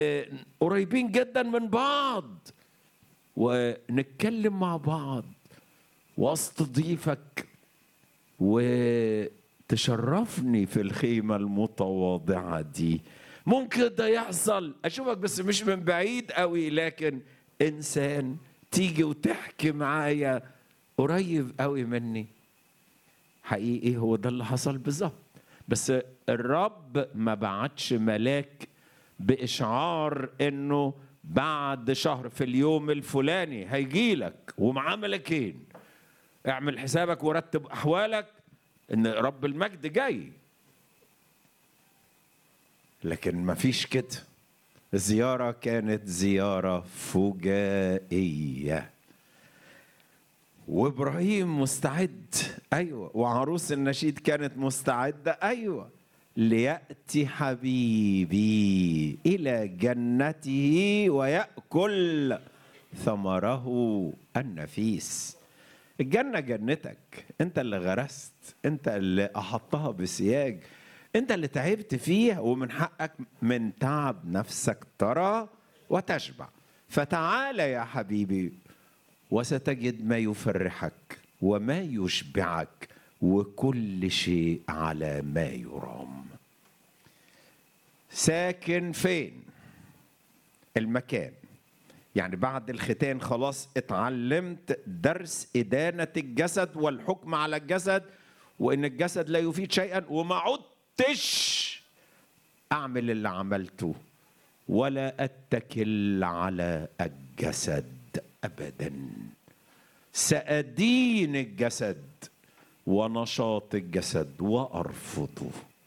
قريبين جدا من بعض ونتكلم مع بعض واستضيفك وتشرفني في الخيمة المتواضعة دي ممكن ده يحصل أشوفك بس مش من بعيد قوي لكن إنسان تيجي وتحكي معايا قريب قوي مني حقيقي هو ده اللي حصل بالظبط بس الرب ما بعتش ملاك بإشعار إنه بعد شهر في اليوم الفلاني هيجي لك ومعاه ملكين اعمل حسابك ورتب أحوالك إن رب المجد جاي لكن ما فيش كده الزيارة كانت زيارة فجائية وابراهيم مستعد ايوه وعروس النشيد كانت مستعده ايوه لياتي حبيبي الى جنته وياكل ثمره النفيس الجنه جنتك انت اللي غرست انت اللي احطها بسياج انت اللي تعبت فيها ومن حقك من تعب نفسك ترى وتشبع فتعال يا حبيبي وستجد ما يفرحك وما يشبعك وكل شيء على ما يرام ساكن فين المكان يعني بعد الختان خلاص اتعلمت درس إدانة الجسد والحكم على الجسد وإن الجسد لا يفيد شيئا وما عدتش أعمل اللي عملته ولا أتكل على الجسد ابدا سادين الجسد ونشاط الجسد وارفضه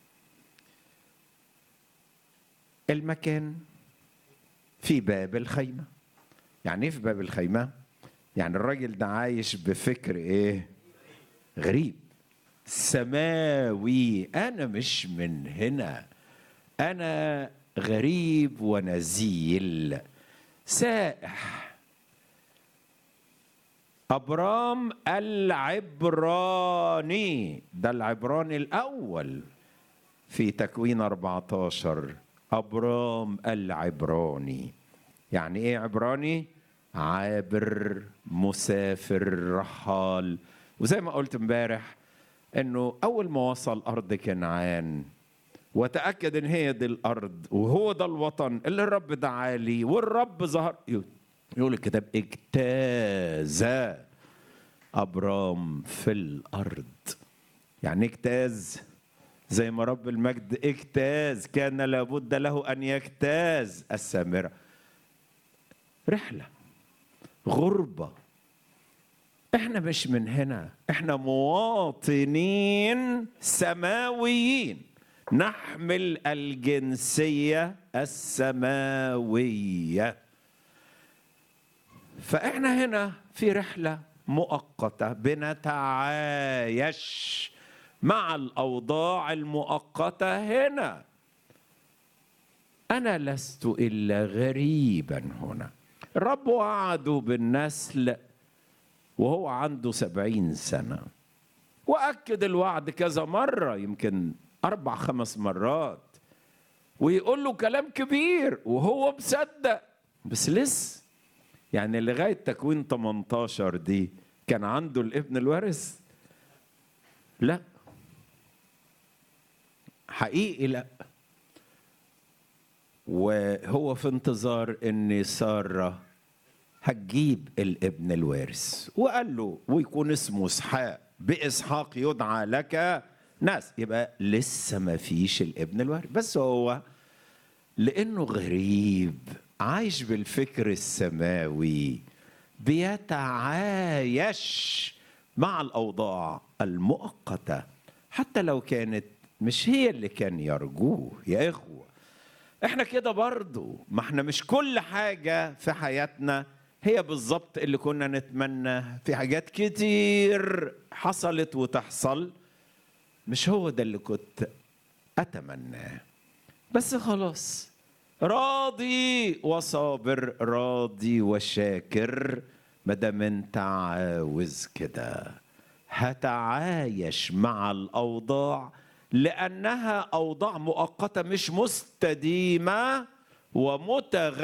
المكان في باب الخيمه يعني ايه في باب الخيمه يعني الراجل ده عايش بفكر ايه غريب سماوي انا مش من هنا انا غريب ونزيل سائح أبرام العبراني ده العبراني الأول في تكوين 14 أبرام العبراني يعني إيه عبراني؟ عابر مسافر رحال وزي ما قلت امبارح انه اول ما وصل ارض كنعان وتاكد ان هي دي الارض وهو ده الوطن اللي الرب دعا لي والرب ظهر يقول الكتاب اجتاز ابرام في الارض يعني اجتاز زي ما رب المجد اجتاز كان لابد له ان يجتاز السامره رحله غربه احنا مش من هنا احنا مواطنين سماويين نحمل الجنسيه السماويه فاحنا هنا في رحله مؤقته بنتعايش مع الاوضاع المؤقته هنا انا لست الا غريبا هنا الرب وعده بالنسل وهو عنده سبعين سنه واكد الوعد كذا مره يمكن اربع خمس مرات ويقول له كلام كبير وهو مصدق بس لسه يعني لغايه تكوين 18 دي كان عنده الابن الوارث لا حقيقي لا وهو في انتظار ان ساره هتجيب الابن الوارث وقال له ويكون اسمه اسحاق باسحاق يدعى لك ناس يبقى لسه ما فيش الابن الوارث بس هو لانه غريب عايش بالفكر السماوي بيتعايش مع الاوضاع المؤقته حتى لو كانت مش هي اللي كان يرجوه يا اخوه احنا كده برضو ما احنا مش كل حاجه في حياتنا هي بالظبط اللي كنا نتمنى في حاجات كتير حصلت وتحصل مش هو ده اللي كنت اتمناه بس خلاص راضي وصابر راضي وشاكر ما دام انت عاوز كده هتعايش مع الاوضاع لانها اوضاع مؤقته مش مستديمه ومتغ